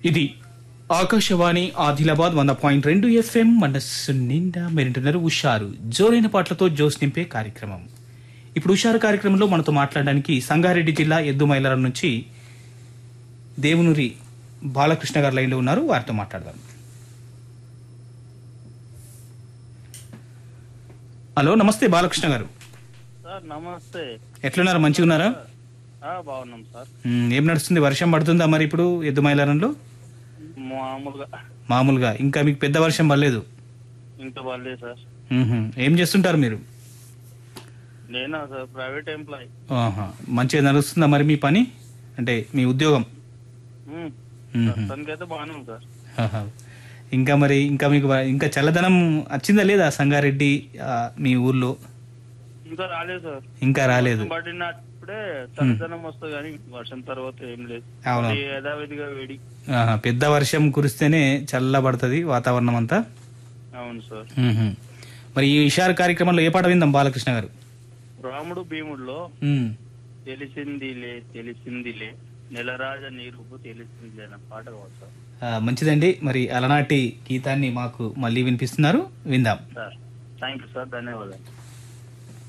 ఇది ఆకాశవాణి ఆదిలాబాద్ వంద పాయింట్ రెండు ఎఫ్ఎం మనస్సు నిండా మెరింటున్నారు ఉషారు జోరైన పాటలతో జోస్ నింపే కార్యక్రమం ఇప్పుడు ఉషారు కార్యక్రమంలో మనతో మాట్లాడడానికి సంగారెడ్డి జిల్లా ఎద్దు మైలారం నుంచి దేవునూరి బాలకృష్ణ గారు లైన్లో ఉన్నారు వారితో మాట్లాడదాం హలో నమస్తే బాలకృష్ణ గారు సార్ నమస్తే ఎట్లున్నారు మంచిగా ఉన్నారా ఆ, బాగున్నాం సార్ మ్, ఏం నడుస్తుంది వర్షం పడుతుందా మరి ఇప్పుడు ఎద్దు మైలారంలో మామూలుగా మామూలుగా ఇంకా మీకు పెద్ద వర్షం పడలేదు ఇంకా పర్లే సార్ మ్హూ. ఏం చేస్తుంటారు మీరు నేనా సార్ ప్రైవేట్ ఎంప్లాయీ ఆహా. మంచిగా నడుస్తుందా మరి మీ పని అంటే మీ ఉద్యోగం మ్మ్. మ్మ్. ప్రస్తుతానికైతే బాగానే ఉంది సార్ ఆహా. ఇంకా మరి ఇంకా మీకు వ- ఇంకా చల్లదనం వచ్చిందా లేదా సంగారెడ్డి ఆ, మీ ఊర్లో ఇంకా రాలేదు సార్ ఇంకా రాలేదు వర్షం పడినప్పుడే చల్లదనం వస్తుంది కానీ వర్షం తర్వాత ఏం లేదు అవును. మళ్ళీ యథావిధిగా వేడి ఆహా. పెద్ద వర్షం కురిస్తేనే చల్లబడుతుంది వాతావరణం అంతా అవును సార్ మ్హూ. మరి ఈ ఇషార్ కార్యక్రమంలో ఏ పాట విందాం బాలకృష్ణ గారు రాముడు భీముడిలో మ్. తెలిసిందిలే తెలిసిందిలే నెలరాజ నీరుపు తెలిసిందిలే అన్న పాట కావాలి సార్ ఆ, మంచిదండి మరి అలనాటి గీతాన్ని మాకు మళ్ళీ వినిపిస్తున్నారు విందాం సార్ థ్యాంక్ యూ సార్ ధన్యవాదాలు